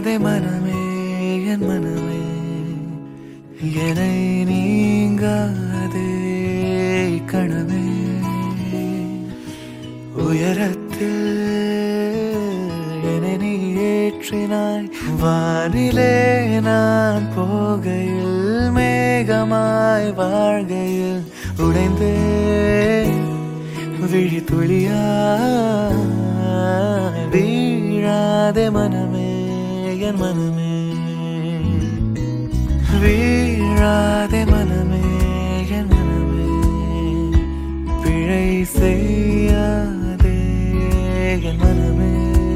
விழியாதே மனமே என் மனமே என்னை நீங்காதே கணமே உயரத்தில் என்னை நீ ஏற்றினாய் வானிலே நான் போகையில் மேகமாய் வாழ்கையில் உடைந்தே விழி துளியாய் வீழாதே மனமே என் மனமே வீழாதே மனமே என் மனமே பிழை செய்யாதே என் மனமே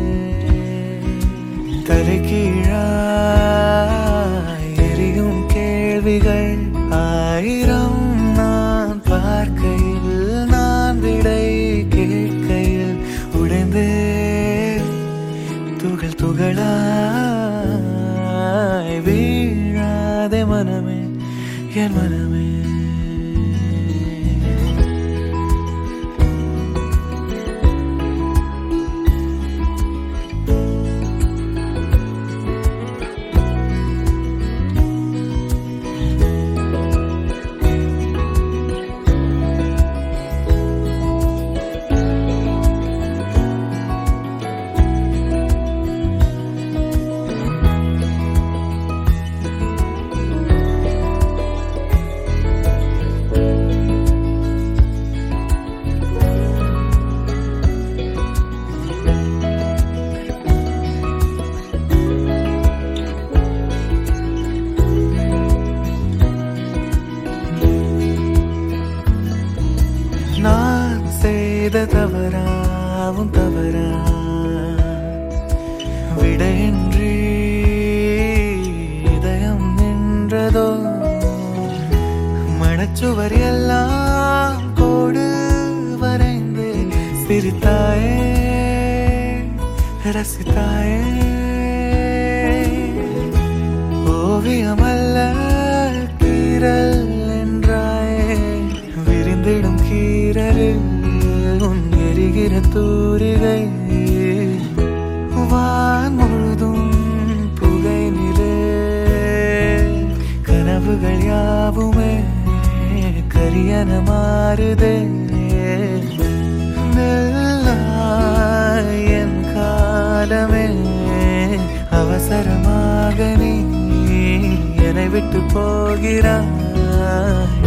தலைகீழாய் எரியும் கேள்விகள் ஆயிரம் நான் பார்க்கையில் நான் விடை கேட்கையில் உடைந்தே துகள் துகளாய் வீழாதே மனமே என் மனமே நான் செய்த தவறாவும் தவறா விடையின்றி இதயம் நின்றதோ மனச்சுவர் எல்லாம் கோடு வரைந்து சிரித்தாயே ரசித்தாயே ஓவியமல்ல கீரல் என்றாயே விரிந்திடும் கீரலில் உன் எரிகிற தூரிகை வான் முழுதும் புகை நிலே கனவுகள் யாவுமே கரியன மாறுதே நெல்லாய் என் காலமே அவசரமாக நீ என்னை விட்டு போகிறாய்